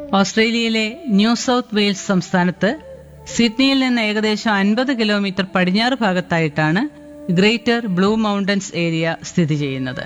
ഓസ്ട്രേലിയയിലെ new south Wales സംസ്ഥാനത്ത് സിഡ്നിയിൽ നിന്ന് ഏകദേശം അൻപത് കിലോമീറ്റർ പടിഞ്ഞാറ് ഭാഗത്തായിട്ടാണ് ഗ്രേറ്റർ ബ്ലൂ മൗണ്ടൻസ് ഏരിയ സ്ഥിതി ചെയ്യുന്നത്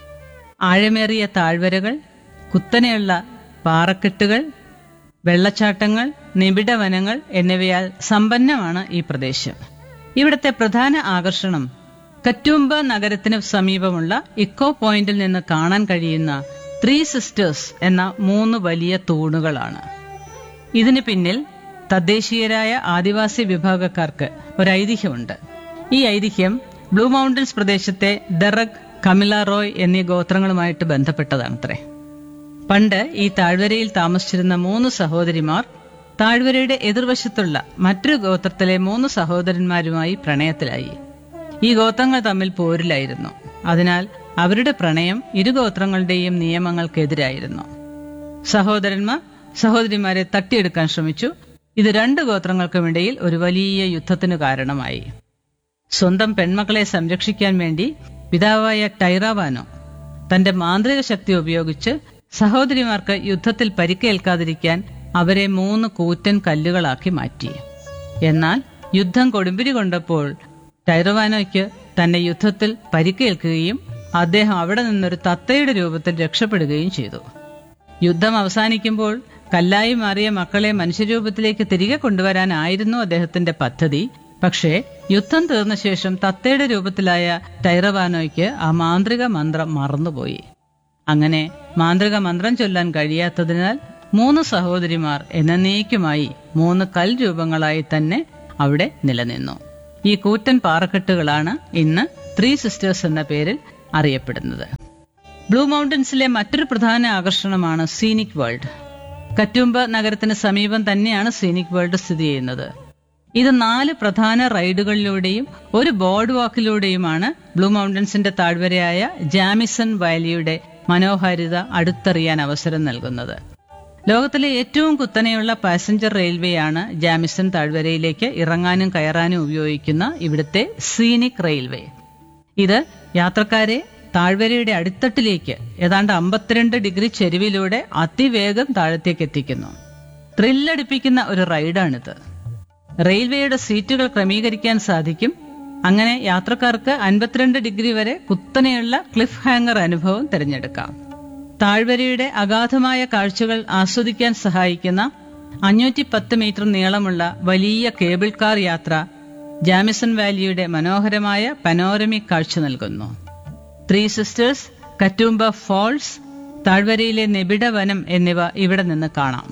ആഴമേറിയ താഴ്വരകൾ കുത്തനെയുള്ള പാറക്കെട്ടുകൾ വെള്ളച്ചാട്ടങ്ങൾ നിബിഡ വനങ്ങൾ എന്നിവയാൽ സമ്പന്നമാണ് ഈ പ്രദേശം ഇവിടുത്തെ പ്രധാന ആകർഷണം കറ്റൂംബ നഗരത്തിന് സമീപമുള്ള ഇക്കോ പോയിന്റിൽ നിന്ന് കാണാൻ കഴിയുന്ന ത്രീ സിസ്റ്റേഴ്സ് എന്ന മൂന്ന് വലിയ തൂണുകളാണ് ഇതിന് പിന്നിൽ തദ്ദേശീയരായ ആദിവാസി വിഭാഗക്കാർക്ക് ഒരു ഐതിഹ്യമുണ്ട് ഈ ഐതിഹ്യം ബ്ലൂ മൗണ്ടൻസ് പ്രദേശത്തെ ദറഗ് കമില റോയ് എന്നീ ഗോത്രങ്ങളുമായിട്ട് ബന്ധപ്പെട്ടതാണത്രേ പണ്ട് ഈ താഴ്വരയിൽ താമസിച്ചിരുന്ന മൂന്ന് സഹോദരിമാർ താഴ്വരയുടെ എതിർവശത്തുള്ള മറ്റൊരു ഗോത്രത്തിലെ മൂന്ന് സഹോദരന്മാരുമായി പ്രണയത്തിലായി ഈ ഗോത്രങ്ങൾ തമ്മിൽ പോരിലായിരുന്നു അതിനാൽ അവരുടെ പ്രണയം ഇരു ഗോത്രങ്ങളുടെയും നിയമങ്ങൾക്കെതിരായിരുന്നു സഹോദരന്മാർ സഹോദരിമാരെ തട്ടിയെടുക്കാൻ ശ്രമിച്ചു ഇത് രണ്ട് ഗോത്രങ്ങൾക്കുമിടയിൽ ഒരു വലിയ യുദ്ധത്തിന് കാരണമായി സ്വന്തം പെൺമക്കളെ സംരക്ഷിക്കാൻ വേണ്ടി പിതാവായ ടൈറാവാനോ തന്റെ മാന്ത്രിക ശക്തി ഉപയോഗിച്ച് സഹോദരിമാർക്ക് യുദ്ധത്തിൽ പരിക്കേൽക്കാതിരിക്കാൻ അവരെ മൂന്ന് കൂറ്റൻ കല്ലുകളാക്കി മാറ്റി എന്നാൽ യുദ്ധം കൊടുമ്പിരി കൊണ്ടപ്പോൾ ടൈറവാനോയ്ക്ക് തന്നെ യുദ്ധത്തിൽ പരിക്കേൽക്കുകയും അദ്ദേഹം അവിടെ നിന്നൊരു തത്തയുടെ രൂപത്തിൽ രക്ഷപ്പെടുകയും ചെയ്തു യുദ്ധം അവസാനിക്കുമ്പോൾ കല്ലായി മാറിയ മക്കളെ മനുഷ്യരൂപത്തിലേക്ക് തിരികെ കൊണ്ടുവരാനായിരുന്നു അദ്ദേഹത്തിന്റെ പദ്ധതി പക്ഷേ യുദ്ധം തീർന്ന ശേഷം തത്തയുടെ രൂപത്തിലായ ടൈറവാനോയ്ക്ക് ആ മാന്ത്രിക മന്ത്രം മറന്നുപോയി അങ്ങനെ മാന്ത്രിക മന്ത്രം ചൊല്ലാൻ കഴിയാത്തതിനാൽ മൂന്ന് സഹോദരിമാർ എന്നേക്കുമായി മൂന്ന് കൽ രൂപങ്ങളായി തന്നെ അവിടെ നിലനിന്നു ഈ കൂറ്റൻ പാറക്കെട്ടുകളാണ് ഇന്ന് ത്രീ സിസ്റ്റേഴ്സ് എന്ന പേരിൽ അറിയപ്പെടുന്നത് ബ്ലൂ മൗണ്ടൻസിലെ മറ്റൊരു പ്രധാന ആകർഷണമാണ് സീനിക് വേൾഡ് കറ്റുംബ നഗരത്തിന് സമീപം തന്നെയാണ് സീനിക് വേൾഡ് സ്ഥിതി ചെയ്യുന്നത് ഇത് നാല് പ്രധാന റൈഡുകളിലൂടെയും ഒരു ബോർഡ് വാക്കിലൂടെയുമാണ് ബ്ലൂ മൗണ്ടൻസിന്റെ താഴ്വരയായ ജാമിസൺ വാലിയുടെ മനോഹാരിത അടുത്തറിയാൻ അവസരം നൽകുന്നത് ലോകത്തിലെ ഏറ്റവും കുത്തനെയുള്ള പാസഞ്ചർ റെയിൽവേയാണ് ജാമിസൺ താഴ്വരയിലേക്ക് ഇറങ്ങാനും കയറാനും ഉപയോഗിക്കുന്ന ഇവിടുത്തെ സീനിക് റെയിൽവേ ഇത് യാത്രക്കാരെ താഴ്വരയുടെ അടിത്തട്ടിലേക്ക് ഏതാണ്ട് അമ്പത്തിരണ്ട് ഡിഗ്രി ചെരുവിലൂടെ അതിവേഗം താഴത്തേക്ക് എത്തിക്കുന്നു ത്രില്ലടിപ്പിക്കുന്ന ഒരു റൈഡാണിത് റെയിൽവേയുടെ സീറ്റുകൾ ക്രമീകരിക്കാൻ സാധിക്കും അങ്ങനെ യാത്രക്കാർക്ക് അൻപത്തിരണ്ട് ഡിഗ്രി വരെ കുത്തനെയുള്ള ക്ലിഫ് ഹാങ്ങർ അനുഭവം തിരഞ്ഞെടുക്കാം താഴ്വരയുടെ അഗാധമായ കാഴ്ചകൾ ആസ്വദിക്കാൻ സഹായിക്കുന്ന അഞ്ഞൂറ്റി പത്ത് മീറ്റർ നീളമുള്ള വലിയ കേബിൾ കാർ യാത്ര ജാമിസൺ വാലിയുടെ മനോഹരമായ പനോരമിക് കാഴ്ച നൽകുന്നു ത്രീ സിസ്റ്റേഴ്സ് കറ്റൂംബ ഫോൾസ് താഴ്വരയിലെ നിബിഡ വനം എന്നിവ ഇവിടെ നിന്ന് കാണാം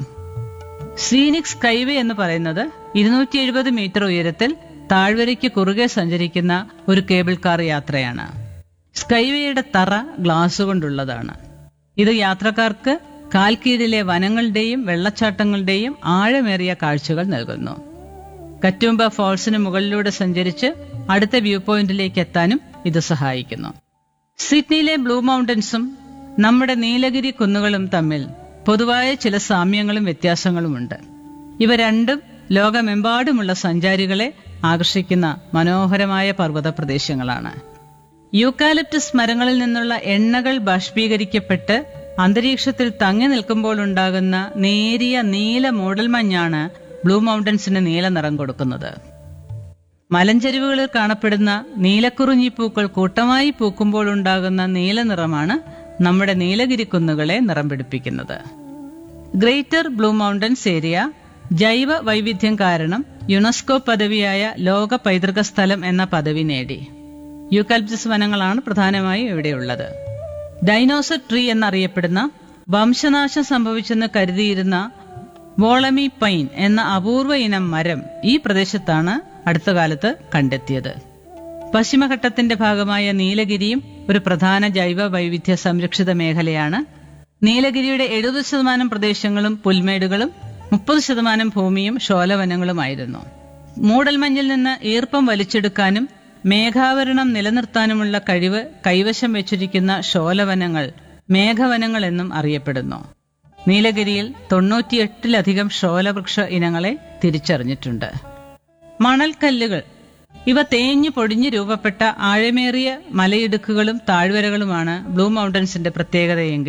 സീനിക് സ്കൈവേ എന്ന് പറയുന്നത് ഇരുന്നൂറ്റി എഴുപത് മീറ്റർ ഉയരത്തിൽ താഴ്വരയ്ക്ക് കുറുകെ സഞ്ചരിക്കുന്ന ഒരു കേബിൾ കാർ യാത്രയാണ് സ്കൈവേയുടെ തറ ഗ്ലാസ് കൊണ്ടുള്ളതാണ് ഇത് യാത്രക്കാർക്ക് കാൽക്കീഴിലെ വനങ്ങളുടെയും വെള്ളച്ചാട്ടങ്ങളുടെയും ആഴമേറിയ കാഴ്ചകൾ നൽകുന്നു കറ്റൂംബ ഫോൾസിന് മുകളിലൂടെ സഞ്ചരിച്ച് അടുത്ത വ്യൂ പോയിന്റിലേക്ക് എത്താനും ഇത് സഹായിക്കുന്നു സിഡ്നിയിലെ ബ്ലൂ മൗണ്ടൻസും നമ്മുടെ നീലഗിരി കുന്നുകളും തമ്മിൽ പൊതുവായ ചില സാമ്യങ്ങളും വ്യത്യാസങ്ങളുമുണ്ട് ഇവ രണ്ടും ലോകമെമ്പാടുമുള്ള സഞ്ചാരികളെ ആകർഷിക്കുന്ന മനോഹരമായ പർവ്വത പ്രദേശങ്ങളാണ് യൂക്കാലിപ്റ്റസ് മരങ്ങളിൽ നിന്നുള്ള എണ്ണകൾ ബാഷ്പീകരിക്കപ്പെട്ട് അന്തരീക്ഷത്തിൽ തങ്ങി നിൽക്കുമ്പോൾ ഉണ്ടാകുന്ന നേരിയ നീല മൂടൽമഞ്ഞാണ് ബ്ലൂ മൗണ്ടൻസിന് നീല നിറം കൊടുക്കുന്നത് മലഞ്ചെരിവുകളിൽ കാണപ്പെടുന്ന നീലക്കുറിഞ്ഞിപ്പൂക്കൾ കൂട്ടമായി പൂക്കുമ്പോൾ ഉണ്ടാകുന്ന നീല നിറമാണ് നമ്മുടെ നീലഗിരി കുന്നുകളെ നിറം പിടിപ്പിക്കുന്നത് ഗ്രേറ്റർ ബ്ലൂ മൗണ്ടൻസ് ഏരിയ ജൈവ വൈവിധ്യം കാരണം യുനെസ്കോ പദവിയായ ലോക പൈതൃക സ്ഥലം എന്ന പദവി നേടി യൂക്കാലിപ്റ്റസ് വനങ്ങളാണ് പ്രധാനമായും ഇവിടെയുള്ളത് ഡൈനോസർ ട്രീ എന്നറിയപ്പെടുന്ന വംശനാശം സംഭവിച്ചെന്ന് കരുതിയിരുന്ന വോളമി പൈൻ എന്ന അപൂർവ ഇനം മരം ഈ പ്രദേശത്താണ് അടുത്ത കാലത്ത് കണ്ടെത്തിയത് പശ്ചിമഘട്ടത്തിന്റെ ഭാഗമായ നീലഗിരിയും ഒരു പ്രധാന ജൈവ വൈവിധ്യ സംരക്ഷിത മേഖലയാണ് നീലഗിരിയുടെ എഴുപത് ശതമാനം പ്രദേശങ്ങളും പുൽമേടുകളും മുപ്പത് ശതമാനം ഭൂമിയും ശോലവനങ്ങളുമായിരുന്നു മൂടൽമഞ്ഞിൽ നിന്ന് ഈർപ്പം വലിച്ചെടുക്കാനും മേഘാവരണം നിലനിർത്താനുമുള്ള കഴിവ് കൈവശം വെച്ചിരിക്കുന്ന ശോലവനങ്ങൾ മേഘവനങ്ങൾ എന്നും അറിയപ്പെടുന്നു നീലഗിരിയിൽ തൊണ്ണൂറ്റിയെട്ടിലധികം ശോലവൃക്ഷ ഇനങ്ങളെ തിരിച്ചറിഞ്ഞിട്ടുണ്ട് മണൽക്കല്ലുകൾ ഇവ തേഞ്ഞു പൊടിഞ്ഞു രൂപപ്പെട്ട ആഴമേറിയ മലയിടുക്കുകളും താഴ്വരകളുമാണ് ബ്ലൂ മൗണ്ടൻസിന്റെ പ്രത്യേകതയെങ്കിൽ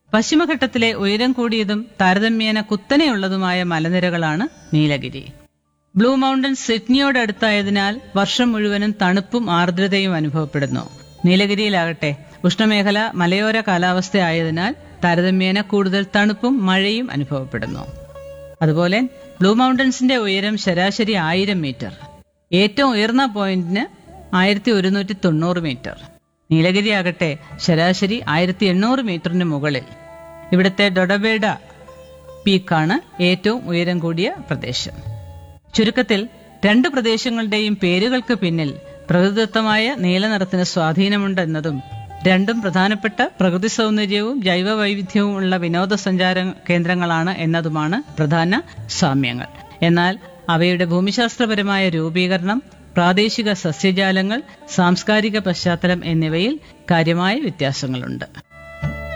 പശ്ചിമഘട്ടത്തിലെ ഉയരം കൂടിയതും താരതമ്യേന കുത്തനെയുള്ളതുമായ മലനിരകളാണ് നീലഗിരി ബ്ലൂ മൗണ്ടൻസ് സിഡ്നിയോടടുത്തായതിനാൽ വർഷം മുഴുവനും തണുപ്പും ആർദ്രതയും അനുഭവപ്പെടുന്നു നീലഗിരിയിലാകട്ടെ ഉഷ്ണമേഖല മലയോര കാലാവസ്ഥയായതിനാൽ താരതമ്യേന കൂടുതൽ തണുപ്പും മഴയും അനുഭവപ്പെടുന്നു അതുപോലെ ബ്ലൂ മൗണ്ടൻസിന്റെ ഉയരം ശരാശരി ആയിരം മീറ്റർ ഏറ്റവും ഉയർന്ന പോയിന്റിന് ആയിരത്തി ഒരുന്നൂറ്റി തൊണ്ണൂറ് മീറ്റർ നീലഗിരി ആകട്ടെ ശരാശരി ആയിരത്തി എണ്ണൂറ് മീറ്ററിന് മുകളിൽ ഇവിടുത്തെ ഡൊഡബേഡ പീക്കാണ് ഏറ്റവും ഉയരം കൂടിയ പ്രദേശം ചുരുക്കത്തിൽ രണ്ട് പ്രദേശങ്ങളുടെയും പേരുകൾക്ക് പിന്നിൽ പ്രകൃതിദത്തമായ നീലനിറത്തിന് സ്വാധീനമുണ്ട് എന്നതും രണ്ടും പ്രധാനപ്പെട്ട പ്രകൃതി സൗന്ദര്യവും ജൈവ വൈവിധ്യവും ഉള്ള വിനോദസഞ്ചാര കേന്ദ്രങ്ങളാണ് എന്നതുമാണ് പ്രധാന സാമ്യങ്ങൾ എന്നാൽ അവയുടെ ഭൂമിശാസ്ത്രപരമായ രൂപീകരണം പ്രാദേശിക സസ്യജാലങ്ങൾ സാംസ്കാരിക പശ്ചാത്തലം എന്നിവയിൽ കാര്യമായ വ്യത്യാസങ്ങളുണ്ട്